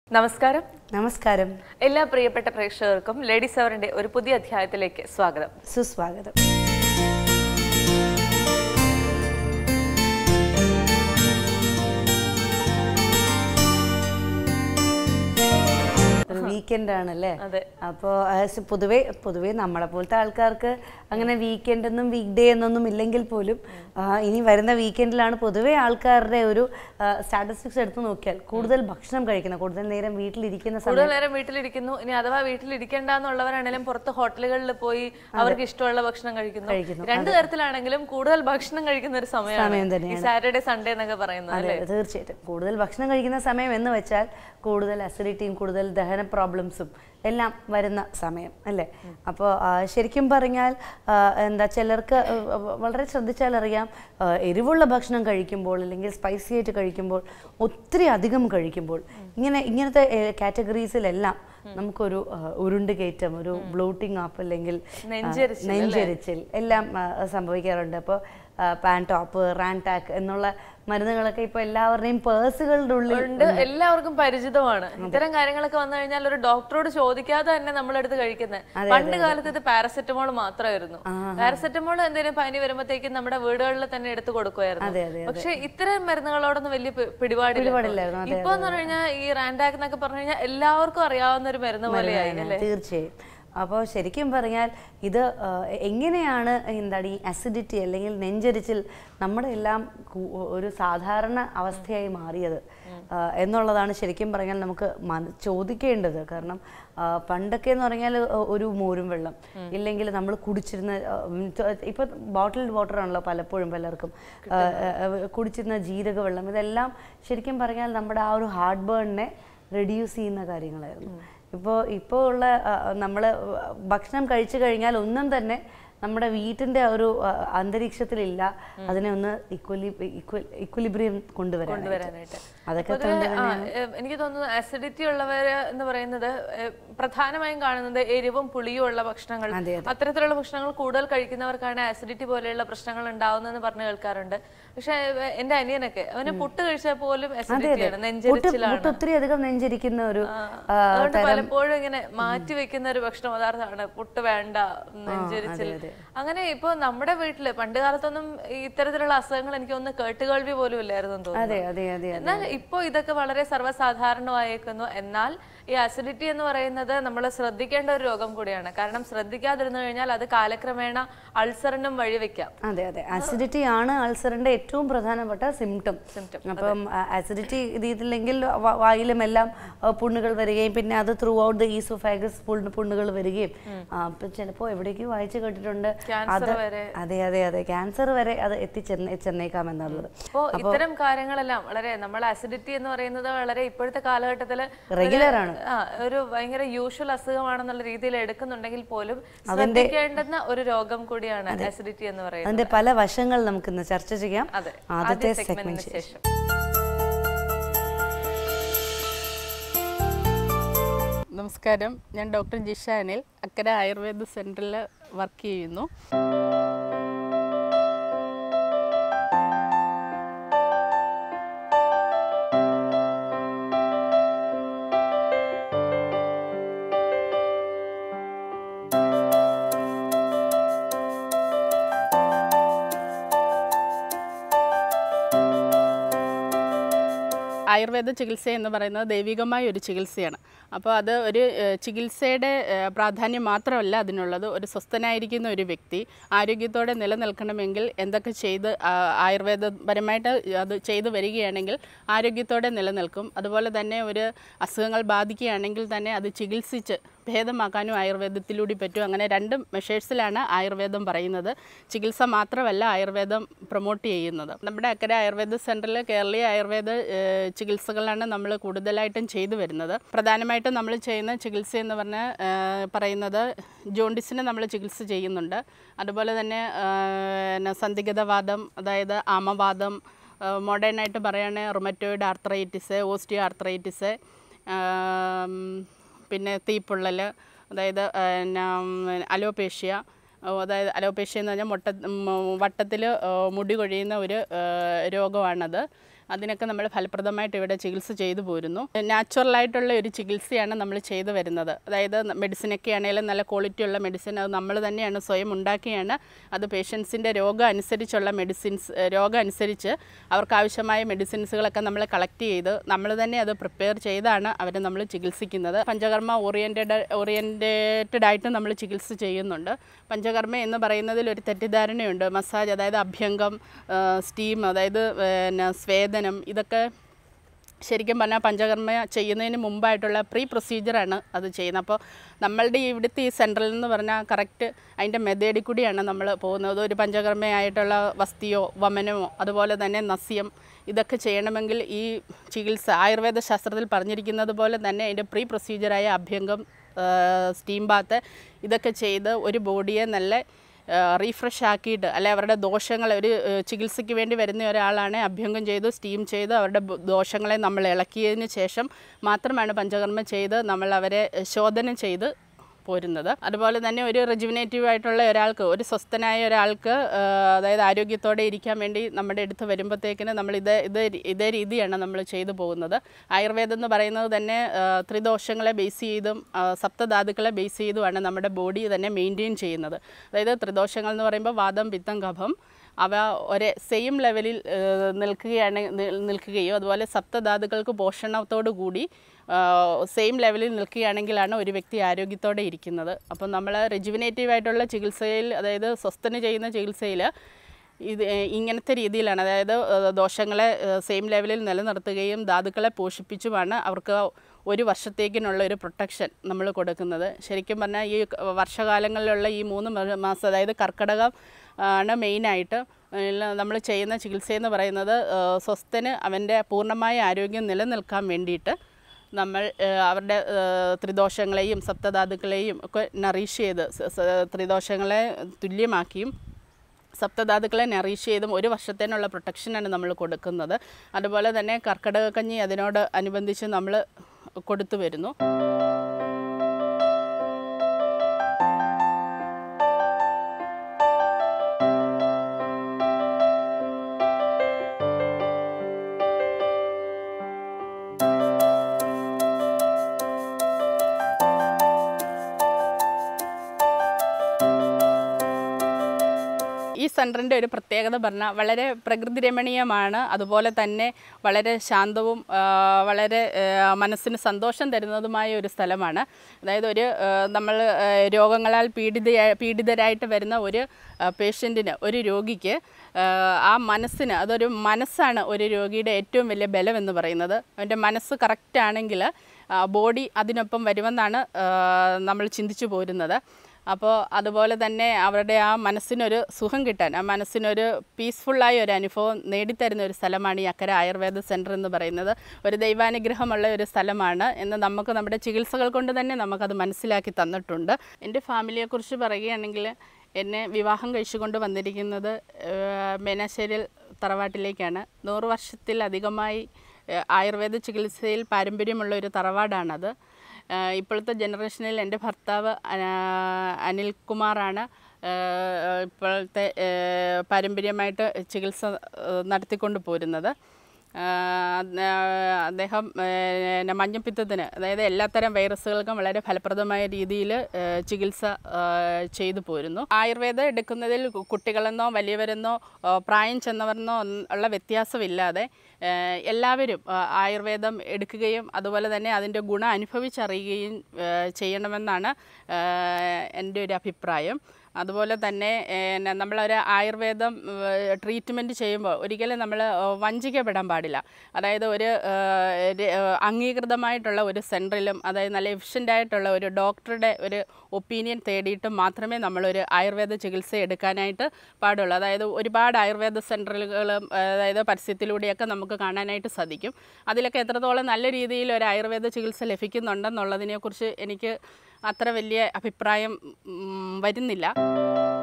നമസ്കാരം നമസ്കാരം എല്ലാ പ്രിയപ്പെട്ട പ്രേക്ഷകർക്കും ലേഡീസ് അവറിന്റെ ഒരു പുതിയ അധ്യായത്തിലേക്ക് സ്വാഗതം സുസ്വാഗതം ഒരു വീക്കെൻഡ് ആണല്ലേ അതെ. അപ്പോൾ പൊതുവെ പൊതുവെ നമ്മളെ പോലത്തെ ആൾക്കാർക്ക് അങ്ങനെ വീക്കെൻഡ് എന്നും വീക്ക് ഡേ എന്നൊന്നും ഇല്ലെങ്കിൽ പോലും ആ, ഇനി വരുന്ന വീക്കെൻഡിലാണ് പൊതുവെ ആൾക്കാരുടെ ഒരു സ്റ്റാറ്റിസ്റ്റിക്സ് എടുത്ത് നോക്കിയാൽ കൂടുതൽ ഭക്ഷണം കഴിക്കുന്ന കൂടുതൽ നേരം വീട്ടിലിരിക്കുന്ന സമയം കൂടുതൽ നേരം വീട്ടിലിരിക്കുന്നു ഇനി അഥവാ വീട്ടിലിരിക്കേണ്ടെന്നുള്ളവരാണെങ്കിലും പുറത്ത് ഹോട്ടലുകളിൽ പോയി അവർക്ക് ഇഷ്ടമുള്ള ഭക്ഷണം കഴിക്കുന്നു കഴിക്കുന്നു. രണ്ടു തരത്തിലാണെങ്കിലും കൂടുതൽ ഭക്ഷണം കഴിക്കുന്ന ഒരു സമയം സമയമാണ് ഈ തന്നെയാണ്. സാറ്റർഡേ സൺഡേ എന്നൊക്കെ പറയുന്നത് അതെ അല്ലേ തീർച്ചയായിട്ടും കൂടുതൽ ഭക്ഷണം കഴിക്കുന്ന സമയം എന്ന് വെച്ചാൽ കൂടുതൽ അസിഡിറ്റിയും കൂടുതൽ ദഹന പ്രോബ്ലംസും എല്ലാം വരുന്ന സമയം അല്ലേ അപ്പോൾ ശരിക്കും പറഞ്ഞാൽ ആ, എന്താ ചിലർക്ക് ആ, വളരെ ശ്രദ്ധിച്ചാൽ അറിയാം ആ, എരിവുള്ള ഭക്ഷണം കഴിക്കുമ്പോൾ അല്ലെങ്കിൽ സ്പൈസി ആയിട്ട് കഴിക്കുമ്പോൾ ഒത്തിരി അധികം കഴിക്കുമ്പോൾ ഇങ്ങനെ ഇങ്ങനത്തെ കാറ്റഗറീസിലെല്ലാം നമുക്കൊരു ആ, ഉരുണ്ട് കയറ്റം ഒരു ബ്ലോട്ടിംഗ് ആപ്പ് അല്ലെങ്കിൽ ആ, നെഞ്ചെരിച്ചിൽ നെഞ്ചെരിച്ചിൽ എല്ലാം ആ, സംഭവിക്കാറുണ്ട് അപ്പോൾ പാൻ ടോപ്പ് റാൻടാക്ക് എന്നുള്ള മരുന്നുകളൊക്കെ ഇപ്പോൾ എല്ലാവരുടെയും പേഴ്സുകളുടെ ഉള്ളിൽ ഉണ്ട് എല്ലാവർക്കും പരിചിതമാണ് ഇത്തരം കാര്യങ്ങളൊക്കെ വന്നു കഴിഞ്ഞാൽ ഒരു ഡോക്ടറോട് ചോദിക്കാതെ തന്നെ നമ്മളെടുത്ത് കഴിക്കുന്നത് പണ്ട് കാലത്ത് ഇത് പാരസെറ്റമോൾ മാത്രമായിരുന്നു പാരസെറ്റമോൾ എന്തെങ്കിലും പനി വരുമ്പോഴത്തേക്കും നമ്മുടെ വീടുകളിൽ തന്നെ എടുത്ത് കൊടുക്കുമായിരുന്നു അതെ അതെ പക്ഷെ ഇത്തരം മരുന്നുകളോടൊന്നും വലിയ പി- പിടിപാടില്ല പിടിപാടില്ലായിരുന്നു, അതെ, ഇപ്പൊ എന്ന് പറഞ്ഞു കഴിഞ്ഞാൽ ഈ റാൻഡാക്ക് എന്നൊക്കെ പറഞ്ഞു കഴിഞ്ഞാൽ എല്ലാവർക്കും അറിയാവുന്ന ഒരു മരുന്ന് പോലെയായി അല്ലേ തീർച്ചയായും അപ്പോൾ ശരിക്കും പറഞ്ഞാൽ ഇത് ആ, എങ്ങനെയാണ് എന്താണ് ഈ അസിഡിറ്റി അല്ലെങ്കിൽ നെഞ്ചരിച്ചിൽ നമ്മുടെ എല്ലാം കു- ഒരു സാധാരണ അവസ്ഥയായി മാറിയത് ആ, എന്നുള്ളതാണ് ശരിക്കും പറഞ്ഞാൽ നമുക്ക് മന- ചോദിക്കേണ്ടത് കാരണം ആ, പണ്ടൊക്കെ എന്ന് പറഞ്ഞാൽ ഒരു മോരും വെള്ളം ഇല്ലെങ്കിൽ നമ്മൾ കുടിച്ചിരുന്ന ആ, ഉം, ത- ഇപ്പൊ ബോട്ടിൽഡ് വാട്ടർ ആണല്ലോ പലപ്പോഴും പലർക്കും ആ, ആ, കുടിച്ചിരുന്ന ജീരക വെള്ളം ഇതെല്ലാം ശരിക്കും പറഞ്ഞാൽ നമ്മുടെ ആ ഒരു ഹാർട്ട് ബേണിനെ റെഡ്യൂസ് ചെയ്യുന്ന കാര്യങ്ങളായിരുന്നു ഇപ്പോൾ ഇപ്പോൾ ഉള്ള നമ്മൾ ഭക്ഷണം കഴിച്ചു കഴിഞ്ഞാൽ ഒന്നും തന്നെ നമ്മുടെ വീട്ടിൻ്റെ ആ ഒരു ആ, അന്തരീക്ഷത്തിലില്ല അതിനെ ഒന്ന് ഇക്വലി ഇക്വലിബ്രിയം കൊണ്ടുവരാൻ കൊണ്ടുവരാനായിട്ട് അതൊക്കെ പൊതുവെ, ആ, ഏ, എനിക്ക് തോന്നുന്നു അസിഡിറ്റി ഉള്ളവര് എന്ന് പറയുന്നത് ഏ, പ്രധാനമായും കാണുന്നത് എരിവും പുളിയും ഉള്ള ഭക്ഷണങ്ങൾ അതെ, അത്തരത്തിലുള്ള ഭക്ഷണങ്ങൾ കൂടുതൽ കഴിക്കുന്നവർക്കാണ് ആസിഡിറ്റി പോലെയുള്ള പ്രശ്നങ്ങൾ ഉണ്ടാവുന്നതെന്ന് പറഞ്ഞു കേൾക്കാറുണ്ട് പക്ഷെ ഏ, എന്റെ അനിയനൊക്കെ അവന് പുട്ട് കഴിച്ചാൽ പോലും acidity ആണ് പുട്ട് നെഞ്ചരിച്ചിലാണ് പുട്ട് ഒത്തിരി അധികം നെഞ്ചരിക്കുന്ന ഒരു ആ, ആ, അതുകൊണ്ട് പലപ്പോഴും ഇങ്ങനെ മാറ്റി വെക്കുന്ന ഒരു ഭക്ഷണ പദാർത്ഥമാണ് പുട്ട് വേണ്ട നെഞ്ചരിച്ചിൽ അങ്ങനെ ഇപ്പൊ നമ്മുടെ വീട്ടില് പണ്ട് കാലത്തൊന്നും ഈ ഇത്തരത്തിലുള്ള അസുഖങ്ങൾ എനിക്ക് ഒന്ന് കേട്ടുകേൾവി പോലും ഇല്ലായിരുന്നു എന്ന് തോന്നുന്നു അതെ അതെ അതെ എന്നാൽ ഇപ്പോ ഇതൊക്കെ വളരെ സർവ്വസാധാരണമായേക്കുന്നു എന്നാൽ ഈ അസിഡിറ്റി എന്ന് പറയുന്നത് നമ്മൾ ശ്രദ്ധിക്കേണ്ട ഒരു രോഗം കൂടിയാണ് കാരണം ശ്രദ്ധിക്കാതിരുന്നു കഴിഞ്ഞാൽ അത് കാലക്രമേണ അൾസറിനും വഴിവെക്കാം അതെ അതെ അസിഡിറ്റി ആണ് അൾസറിന്റെ ഏറ്റവും പ്രധാനപ്പെട്ട സിംറ്റം Symptom, അപ്പം അസിഡിറ്റി ഇതില്ലെങ്കിൽ വ- വായിലും എല്ലാം ആ, പുണ്ണുകൾ വരികയും പിന്നെ അത് ത്രൂ ഔട്ട് ദ ഈസോഫാഗസ് പുണ്ണുകൾ വരികയും ആ, അപ്പൊ ചിലപ്പോൾ എവിടേക്ക് വായിച്ചു കേട്ടിട്ടുണ്ട് ക്യാൻസർ വരെ അതെ അതെ അതെ ക്യാൻസർ വരെ അത് എത്തിച്ചെന്ന് ചെന്നേക്കാം എന്നുള്ളത് അപ്പോ ഇത്തരം കാര്യങ്ങളെല്ലാം വളരെ നമ്മൾ അസിഡിറ്റി എന്ന് പറയുന്നത് വളരെ ഇപ്പോഴത്തെ കാലഘട്ടത്തിൽ റെഗുലർ ആണ് ആ ഒരു ഭയങ്കര യൂഷ്വൽ അസുഖമാണെന്നുള്ള രീതിയിൽ എടുക്കുന്നുണ്ടെങ്കിൽ പോലും ശ്രദ്ധിക്കേണ്ടുന്ന ഒരു രോഗം കൂടിയാണ് അസിഡിറ്റി എന്ന് പറയുന്നത് അതിന്റെ പല വശങ്ങൾ നമുക്കിന്ന് ചർച്ച ചെയ്യാം അതെ ആദ്യത്തെ ആദ്യ സെഗ്മെന്റ് സെഗ്മെന്റിന് ശേഷം നമസ്കാരം ഞാൻ ഡോക്ടർ ജിഷ അനിൽ അക്കര ആയുർവേദ സെൻറ്ററിൽ വർക്ക് ചെയ്യുന്നു ആയുർവേദ ചികിത്സ എന്ന് പറയുന്നത് ദൈവികമായ ഒരു ചികിത്സയാണ് അപ്പോൾ അത് ഒരു ഏഹ്, ചികിത്സയുടെ ഏഹ്, പ്രാധാന്യം മാത്രമല്ല അതിനുള്ളത് ഒരു സ്വസ്ഥനായിരിക്കുന്ന ഒരു വ്യക്തി ആരോഗ്യത്തോടെ നിലനിൽക്കണമെങ്കിൽ എന്തൊക്കെ ചെയ്ത് ആ, ആയുർവേദപരമായിട്ട് അത് ചെയ്തു വരികയാണെങ്കിൽ ആരോഗ്യത്തോടെ നിലനിൽക്കും അതുപോലെ തന്നെ ഒരു അസുഖങ്ങൾ ബാധിക്കുകയാണെങ്കിൽ തന്നെ അത് ചികിത്സിച്ച് ഭേദമാക്കാനും ആയുർവേദത്തിലൂടെ പറ്റും അങ്ങനെ രണ്ട് മെഷേഴ്സിലാണ് ആയുർവേദം പറയുന്നത് ചികിത്സ മാത്രമല്ല ആയുർവേദം പ്രൊമോട്ട് ചെയ്യുന്നത് നമ്മുടെ അക്കരെ ആയുർവേദ സെൻറ്ററിൽ കേരളീയ ആയുർവേദ ഏഹ്, ചികിത്സകളാണ് നമ്മൾ കൂടുതലായിട്ടും ചെയ്തു വരുന്നത് പ്രധാനമായിട്ടും നമ്മൾ ചെയ്യുന്ന ചികിത്സ എന്ന് പറഞ്ഞാൽ ഏഹ്, പറയുന്നത് ജോണ്ടിസിന് നമ്മൾ ചികിത്സ ചെയ്യുന്നുണ്ട് അതുപോലെ തന്നെ ഏഹ്, പിന്നെ സന്ധിഗതവാദം അതായത് ആമവാദം മോഡേണായിട്ട് പറയുകയാണെങ്കിൽ റൊമറ്റോയിഡ് ആർത്രൈറ്റിസ് ഓസ്റ്റിയോ ആർത്രൈറ്റിസ് ആം, പിന്നെ തീപ്പൊള്ളൽ അതായത് പിന്നെ അലോപേഷ്യ ഓ, അതായത് അലോപേഷ്യ എന്ന് പറഞ്ഞാൽ മുട്ട വട്ടത്തിൽ മുടി കൊഴിയുന്ന ഒരു ആ, രോഗമാണത് അതിനൊക്കെ നമ്മൾ ഫലപ്രദമായിട്ട് ഇവിടെ ചികിത്സ ചെയ്തു പോരുന്നു നാച്ചുറലായിട്ടുള്ള ഒരു ചികിത്സയാണ് നമ്മൾ ചെയ്തു വരുന്നത് അതായത് മെഡിസിനൊക്കെ ആണെങ്കിലും നല്ല ക്വാളിറ്റി ഉള്ള മെഡിസിൻ അത് നമ്മൾ തന്നെയാണ് സ്വയം ഉണ്ടാക്കിയാണ് അത് പേഷ്യൻസിൻ്റെ രോഗം അനുസരിച്ചുള്ള മെഡിസിൻസ് രോഗം അനുസരിച്ച് അവർക്ക് ആവശ്യമായ മെഡിസിൻസുകളൊക്കെ നമ്മൾ കളക്ട് ചെയ്ത് നമ്മൾ തന്നെ അത് പ്രിപ്പയർ ചെയ്താണ് അവരെ നമ്മൾ ചികിത്സിക്കുന്നത് പഞ്ചകർമ്മ ഓറിയൻറ്റഡ് ഓറിയൻറ്റേറ്റഡ് ആയിട്ട് നമ്മൾ ചികിത്സ ചെയ്യുന്നുണ്ട് പഞ്ചകർമ്മ എന്ന് പറയുന്നതിൽ ഒരു തെറ്റിദ്ധാരണയുണ്ട് മസാജ് അതായത് അഭ്യംഗം സ്റ്റീം അതായത് പിന്നെ സ്വേദനം ഇതൊക്കെ ശരിക്കും പറഞ്ഞാൽ പഞ്ചകർമ്മ ചെയ്യുന്നതിന് മുമ്പായിട്ടുള്ള പ്രീ പ്രൊസീജിയറാണ് അത് ചെയ്യുന്നത് അപ്പോൾ നമ്മളുടെ ഇവിടുത്തെ ഈ സെൻട്രൽ എന്ന് പറഞ്ഞാൽ കറക്റ്റ് അതിൻ്റെ മെത്തേഡിൽ കൂടിയാണ് നമ്മൾ പോകുന്നത് ഒരു പഞ്ചകർമ്മയായിട്ടുള്ള വസ്തിയോ വമനമോ അതുപോലെ തന്നെ നസ്യം ഇതൊക്കെ ചെയ്യണമെങ്കിൽ ഈ ചികിത്സ ആയുർവേദ ശാസ്ത്രത്തിൽ പറഞ്ഞിരിക്കുന്നത് പോലെ തന്നെ അതിൻ്റെ പ്രീ പ്രൊസീജിയറായ അഭ്യംഗം സ്റ്റീം ബാത്ത് ഇതൊക്കെ ചെയ്ത് ഒരു ബോഡിയെ നല്ല റീഫ്രഷ് ആക്കിയിട്ട് അല്ലെ അവരുടെ ദോഷങ്ങൾ ഒരു ഏഹ്, ചികിത്സയ്ക്ക് വേണ്ടി വരുന്ന ഒരാളാണ് അഭ്യംഗം ചെയ്ത് സ്റ്റീം ചെയ്ത് അവരുടെ ബ- ദോഷങ്ങളെ നമ്മൾ ഇളക്കിയതിന് ശേഷം മാത്രമാണ് പഞ്ചകർമ്മം ചെയ്ത് നമ്മൾ അവരെ ശോധനം ചെയ്ത് പോരുന്നത് അതുപോലെ തന്നെ ഒരു റെജുവിനേറ്റീവ് ആയിട്ടുള്ള ഒരാൾക്ക് ഒരു സ്വസ്ഥനായ ഒരാൾക്ക് ആ, അതായത് ആരോഗ്യത്തോടെ ഇരിക്കാൻ വേണ്ടി നമ്മുടെ അടുത്ത് വരുമ്പോഴത്തേക്കിന് നമ്മൾ ഇത് ഇത് ഇതേ രീതിയാണ് നമ്മൾ ചെയ്തു പോകുന്നത് ആയുർവേദം എന്ന് പറയുന്നത് തന്നെ ആ, ത്രിദോഷങ്ങളെ ബേസ് ചെയ്തും ആ, സപ്തധാതുക്കളെ ബേസ് ചെയ്തുമാണ് നമ്മുടെ ബോഡി തന്നെ മെയിൻറ്റെയിൻ ചെയ്യുന്നത് അതായത് ത്രിദോഷങ്ങൾ എന്ന് പറയുമ്പോൾ വാദം പിത്തം കഫം അവ ഒരേ സെയിം ലെവലിൽ ഏഹ്, നിൽക്കുകയാണ് നിൽ- നിൽക്കുകയോ അതുപോലെ സപ്തധാതുക്കൾക്ക് പോഷണത്തോടു കൂടി സെയിം ലെവലിൽ നിൽക്കുകയാണെങ്കിലാണ് ഒരു വ്യക്തി ആരോഗ്യത്തോടെ ഇരിക്കുന്നത് അപ്പം നമ്മൾ റെജുവിനേറ്റീവ് ആയിട്ടുള്ള ചികിത്സയിൽ അതായത് സ്വസ്ഥന് ചെയ്യുന്ന ചികിത്സയിൽ ഇത് ഏഹ്, ഇങ്ങനത്തെ രീതിയിലാണ് അതായത് ഏഹ്, ദോഷങ്ങളെ സെയിം ലെവലിൽ നിലനിർത്തുകയും ധാതുക്കളെ പോഷിപ്പിച്ചുമാണ് അവർക്ക് ഒരു വർഷത്തേക്കിനുള്ള ഒരു പ്രൊട്ടക്ഷൻ നമ്മൾ കൊടുക്കുന്നത് ശരിക്കും പറഞ്ഞാൽ ഈ വർഷകാലങ്ങളിലുള്ള ഈ മൂന്ന് മ- മാസം അതായത് കർക്കിടകം ആണ് മെയിനായിട്ട് നമ്മൾ ചെയ്യുന്ന ചികിത്സയെന്ന് പറയുന്നത് ഏഹ്, സ്വസ്ഥന് അവൻ്റെ പൂർണ്ണമായ ആരോഗ്യം നിലനിൽക്കാൻ വേണ്ടിയിട്ട് നമ്മൾ ഏഹ്, അവരുടെ ഏഹ്, ത്രിദോഷങ്ങളെയും സപ്തധാതുക്കളെയും ഒക്കെ നറീഷ് ചെയ്ത് സ- സ- ത്രിദോഷങ്ങളെ തുല്യമാക്കിയും സപ്തധാതുക്കളെ നറീഷ് ചെയ്തും ഒരു വർഷത്തേനുള്ള പ്രൊട്ടക്ഷനാണ് നമ്മൾ കൊടുക്കുന്നത് അതുപോലെ തന്നെ കർക്കിടക കഞ്ഞി അതിനോട് അനുബന്ധിച്ച് നമ്മൾ കൊടുത്തു വരുന്നു ഈ സെൻറ്ററിൻ്റെ ഒരു പ്രത്യേകത പറഞ്ഞാൽ വളരെ പ്രകൃതി രമണീയമാണ് അതുപോലെ തന്നെ വളരെ ശാന്തവും ആ, വളരെ ആ, മനസ്സിന് സന്തോഷം തരുന്നതുമായ ഒരു സ്ഥലമാണ് അതായത് ഒരു ആ, നമ്മൾ ആ, രോഗങ്ങളാൽ പീഡിത പീഡിതരായിട്ട് വരുന്ന ഒരു പേഷ്യൻറ്റിന് ഒരു രോഗിക്ക് ആ, ആ മനസ്സിന് അതൊരു മനസ്സാണ് ഒരു രോഗിയുടെ ഏറ്റവും വലിയ ബലം എന്ന് പറയുന്നത് അവൻ്റെ മനസ്സ് കറക്റ്റ് ആണെങ്കിൽ ബോഡി അതിനൊപ്പം വരുമെന്നാണ് ആ, നമ്മൾ ചിന്തിച്ചു പോരുന്നത് അപ്പോൾ അതുപോലെ തന്നെ അവരുടെ ആ മനസ്സിനൊരു സുഖം കിട്ടാൻ ആ മനസ്സിനൊരു പീസ്ഫുള്ളായ ഒരു അനുഭവം നേടിത്തരുന്ന ഒരു സ്ഥലമാണ് ഈ അക്കര ആയുർവേദ സെൻറ്റർ എന്ന് പറയുന്നത് ഒരു ദൈവാനുഗ്രഹമുള്ള ഒരു സ്ഥലമാണ് എന്ന് നമുക്ക് നമ്മുടെ ചികിത്സകൾ കൊണ്ട് തന്നെ നമുക്കത് മനസ്സിലാക്കി തന്നിട്ടുണ്ട് എൻ്റെ ഫാമിലിയെക്കുറിച്ച് പറയുകയാണെങ്കിൽ എന്നെ വിവാഹം കഴിച്ചുകൊണ്ട് വന്നിരിക്കുന്നത് ഏഹ്, മേനാശ്ശേരിൽ തറവാട്ടിലേക്കാണ് നൂറ് വർഷത്തിലധികമായി ഏഹ്, ആയുർവേദ ചികിത്സയിൽ പാരമ്പര്യമുള്ള ഒരു തറവാടാണത് ആഹ് ഇപ്പോഴത്തെ ജനറേഷനിൽ എൻ്റെ ഭർത്താവ് അന- അനിൽകുമാറാണ് ആഹ് ഇപ്പോഴത്തെ ആഹ് പാരമ്പര്യമായിട്ട് ചികിത്സ ആഹ് നടത്തിക്കൊണ്ട് പോരുന്നത് ആഹ് ആഹ് അദ്ദേഹം പിന്നെ മഞ്ഞപ്പിത്തത്തിന് അതായത് എല്ലാത്തരം വൈറസുകൾക്കും വളരെ ഫലപ്രദമായ രീതിയിൽ ചികിത്സ ആഹ് ചെയ്തു പോരുന്നു ആയുർവേദം എടുക്കുന്നതിൽ കു- കുട്ടികളെന്നോ വലിയവരെന്നോ ആഹ് പ്രായം ചെന്നവരെന്നോ ഒന്നും ഉള്ള വ്യത്യാസമില്ലാതെ ആഹ് എല്ലാവരും ആഹ് ആയുർവേദം എടുക്കുകയും അതുപോലെ തന്നെ അതിൻ്റെ ഗുണം അനുഭവിച്ചറിയുകയും ആഹ് ചെയ്യണമെന്നാണ് ആഹ് എൻ്റെ ഒരു അഭിപ്രായം അതുപോലെ തന്നെ പിന്നെ നമ്മളൊരു ആയുർവേദം ട്രീറ്റ്മെൻറ്റ് ചെയ്യുമ്പോൾ ഒരിക്കലും നമ്മൾ വഞ്ചിക്കപ്പെടാൻ പാടില്ല അതായത് ഒരു ഏഹ്, ര- ഏഹ്, അംഗീകൃതമായിട്ടുള്ള ഒരു സെൻറ്ററിലും അതായത് നല്ല എഫിഷ്യൻ്റ് ആയിട്ടുള്ള ഒരു ഡോക്ടറുടെ ഒരു ഒപ്പീനിയൻ തേടിയിട്ട് മാത്രമേ നമ്മളൊരു ആയുർവേദ ചികിത്സ എടുക്കാനായിട്ട് പാടുള്ളൂ അതായത് ഒരുപാട് ആയുർവേദ സെൻറ്ററുകളും അതായത് പരസ്യത്തിലൂടെയൊക്കെ നമുക്ക് കാണാനായിട്ട് സാധിക്കും അതിലൊക്കെ എത്രത്തോളം നല്ല രീതിയിൽ ഒരു ആയുർവേദ ചികിത്സ ലഭിക്കുന്നുണ്ടെന്നുള്ളതിനെക്കുറിച്ച് എനിക്ക് അത്ര വലിയ അഭിപ്രായം ഉം, വരുന്നില്ല